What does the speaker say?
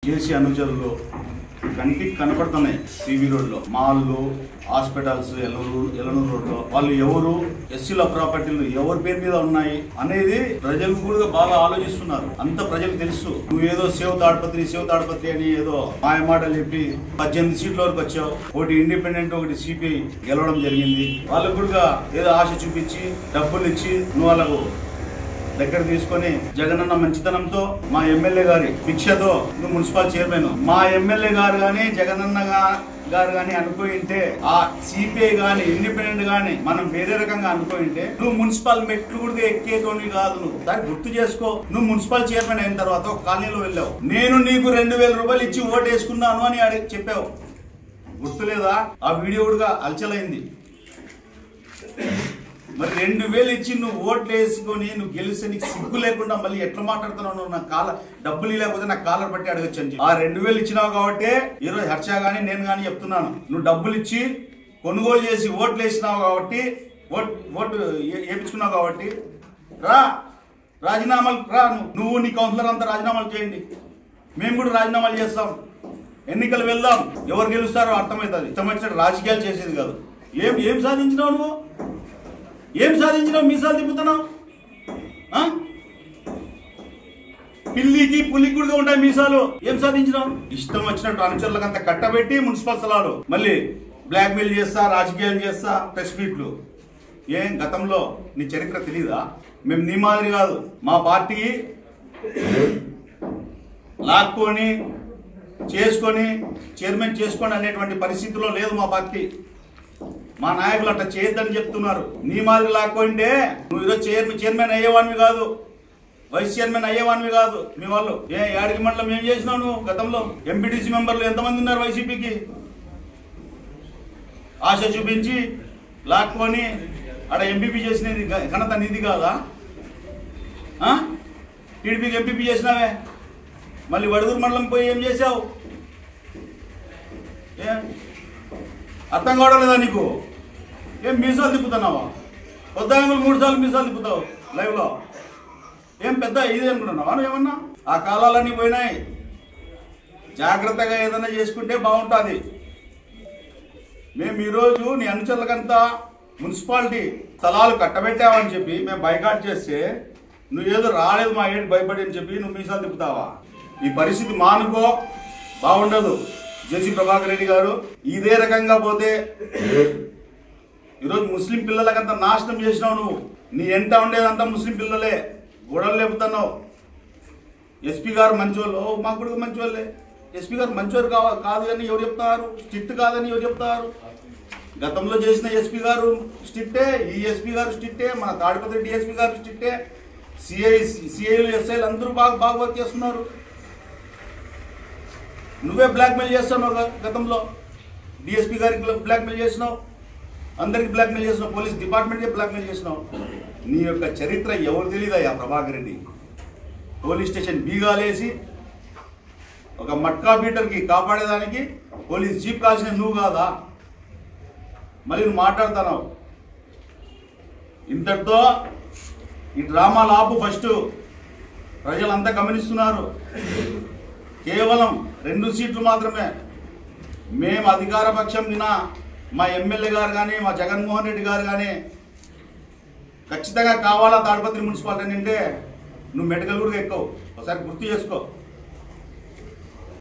AC అనుచరులు కంటికి కనపడుతున్నాయి సివి రోడ్లో మాల్లు హాస్పిటల్స్ ఎల్లూరు ఎల్లనూరు రోడ్లో వాళ్ళు ఎవరు ఎస్సీల ప్రాపర్టీలు ఎవరి పేరు మీద ఉన్నాయి అనేది ప్రజలు కూడా బాగా ఆలోచిస్తున్నారు అంత ప్రజలకు తెలుసు నువ్వేదో సేవ్ తాడపత్రి సేవ్ తాడపత్రి అని ఏదో మాయ మాటలు చెప్పి పద్దెనిమిది సీట్ల వరకు వచ్చావు ఒకటి ఇండిపెండెంట్ ఒకటి సిపిఐ గెలవడం జరిగింది వాళ్ళకు కూడా ఏదో ఆశ చూపించి డబ్బులు ఇచ్చి నువ్వు వాళ్ళకు దగ్గర తీసుకొని జగనన్న మంచితనంతో మా ఎమ్మెల్యే గారి భిక్షతో నువ్వు మున్సిపల్ చైర్మన్ మా ఎమ్మెల్యే గారు గాని జగనన్న గా- గారు గాని అనుకోయింటే ఆ సిపిఐ గాని ఇండిపెండెంట్ గాని మనం వేరే రకంగా అనుకోయింటే నువ్వు మున్సిపల్ మెట్లు కూడా ఎక్కేటోని కాదు నువ్వు దాన్ని గుర్తు చేసుకో నువ్వు మున్సిపల్ చైర్మన్ అయిన తర్వాత ఒక కాలనీలో వెళ్ళావు నేను నీకు రెండు వేల రూపాయలు ఇచ్చి ఓటు వేసుకున్నాను అని అడిగి చెప్పావు గుర్తులేదా ఆ వీడియో కూడా అలచలైంది మరి రెండు వేలు ఇచ్చి నువ్వు ఓట్లు వేసుకొని నువ్వు గెలిస్తే నీకు సిగ్గు లేకుండా మళ్ళీ ఎట్లా మాట్లాడుతున్నావు నువ్వు నా కాల డబ్బులు లేకపోతే నా కాలర్ పట్టి అడగచ్చు అని చెప్పి. ఆ రెండు వేలు ఇచ్చినావు కాబట్టి ఈరోజు హర్ష గానీ నేను కానీ చెప్తున్నాను నువ్వు డబ్బులు ఇచ్చి కొనుగోలు చేసి ఓట్లు వేసినావు కాబట్టి ఓట్ ఓటు ఏ- వేయించుకున్నావు కాబట్టి రా రాజీనామాలు రా నువ్వు నువ్వు నీ కౌన్సిలర్ అంతా రాజీనామాలు చేయండి మేము కూడా రాజీనామాలు చేస్తాం ఎన్నికలు వెళ్దాం ఎవరు గెలుస్తారో అర్థమవుతుంది ఇష్టం వచ్చినట్టు రాజకీయాలు చేసేది కాదు ఏం ఏం సాధించినావు నువ్వు ఏం సాధించినావు మీసాలు తిప్పుతున్నావు ఆ? పిల్లికి పులికి కూడా ఉంటాయి మీసాలు ఏం సాధించినావు ఇష్టం వచ్చినట్టు అనుచరులకు అంత కట్టబెట్టి మున్సిపల్ స్థలాలు మళ్ళీ బ్లాక్ మెయిల్ చేస్తా రాజకీయాలు చేస్తా ప్రెస్ మీట్లు ఏం గతంలో నీ చరిత్ర తెలీదా మేము నీ మాదిరి కాదు మా పార్టీ లాక్కొని చేసుకొని చైర్మన్ చేసుకోండి అనేటువంటి పరిస్థితిలో లేదు మా పార్టీ మా నాయకులు అట్లా చేయొద్దని చెప్తున్నారు నీ మాదిరి లాక్కోంటే నువ్వు ఈరోజు చైర్మన్ చైర్మన్ అయ్యేవాడివి కాదు వైస్ చైర్మన్ అయ్యేవాడివి కాదు మీ వాళ్ళు ఏ ఏడికి మండలం ఏం చేసినావు నువ్వు గతంలో ఎంపీటీసీ మెంబర్లు ఎంతమంది ఉన్నారు వైసీపీకి ఆశ చూపించి లాక్కొని ఆడ ఎంపీపీ చేసినది గ- ఘనత నీది కాదా ఆ? టీడీపీకి ఎంపీపీ చేసినావే మళ్ళీ వడుగురు మండలం పోయి ఏం చేసావు ఏం అర్థం కావడం లేదా నీకు ఏం మీసాలు తిప్పుతున్నావా పొద్దాంగులు మూడు సార్లు మీసాలు తిప్పుతావు లైవ్లో ఏం పెద్ద ఇది అనుకుంటున్నావా నువ్వు ఏమన్నా ఆ కాలాలన్నీ పోయినాయి జాగ్రత్తగా ఏదైనా చేసుకుంటే బాగుంటుంది మేము ఈరోజు నీ అనుచరులకంతా మున్సిపాలిటీ స్థలాలు కట్టబెట్టామని చెప్పి మేము బైకాట్ చేస్తే నువ్వు ఏదో రాలేదు మా ఏంటి భయపడి అని చెప్పి నువ్వు మీసాలు తిప్పుతావా ఈ పరిస్థితి మానుకో బాగుండదు జేసీ ప్రభాకర్ రెడ్డి గారు ఇదే రకంగా పోతే ఈరోజు ముస్లిం పిల్లలకంతా నాశనం చేసినావు నువ్వు నీ ఎంట ఉండేదంతా ముస్లిం పిల్లలే గొడవలు లేపుతున్నావు ఎస్పీ గారు మంచోళ్ళు ఓ, మాకు కూడా మంచోళ్ళే ఎస్పీ గారు మంచోరు కావ కాదు అని ఎవరు చెప్తారు స్ట్రిక్ట్ కాదని ఎవరు చెప్తారు గతంలో చేసిన ఎస్పీ గారు స్ట్రిక్టే ఈ ఎస్పీ గారు స్ట్రిక్టే మన తాడిపత్రి డిఎస్పీ గారు స్ట్రిక్టే సిఐ సిఐలు ఎస్ఐలు అందరూ బాగా బాగా వర్క్ చేస్తున్నారు నువ్వే బ్లాక్మెయిల్ చేస్తున్నావు గ- గతంలో డిఎస్పీ గారికి బ్లాక్మెయిల్ చేసినావు అందరికి బ్లాక్మెయిల్ చేసినావు పోలీస్ డిపార్ట్మెంట్కే బ్లాక్మెయిల్ చేసినావు నీ యొక్క చరిత్ర ఎవరు తెలియదయ్యా ప్రభాకర్ రెడ్డి పోలీస్ స్టేషన్ బీగాలేసి ఒక మట్కా బీటర్కి కాపాడేదానికి పోలీస్ జీప్ కాల్సిన నువ్వు కాదా మళ్ళీ నువ్వు మాట్లాడుతున్నావు ఇంతటితో ఈ డ్రామాలు ఆపు ఫస్ట్ ప్రజలంతా గమనిస్తున్నారు కేవలం రెండు సీట్లు మాత్రమే మేము అధికార పక్షం నిన్న మా ఎమ్మెల్యే గారు కానీ మా జగన్మోహన్ రెడ్డి గారు కానీ ఖచ్చితంగా కావాలా తాడిపత్రి మున్సిపాలిటీ అంటే నువ్వు మెడికల్ కూడా ఎక్కవు ఒకసారి గుర్తు చేసుకో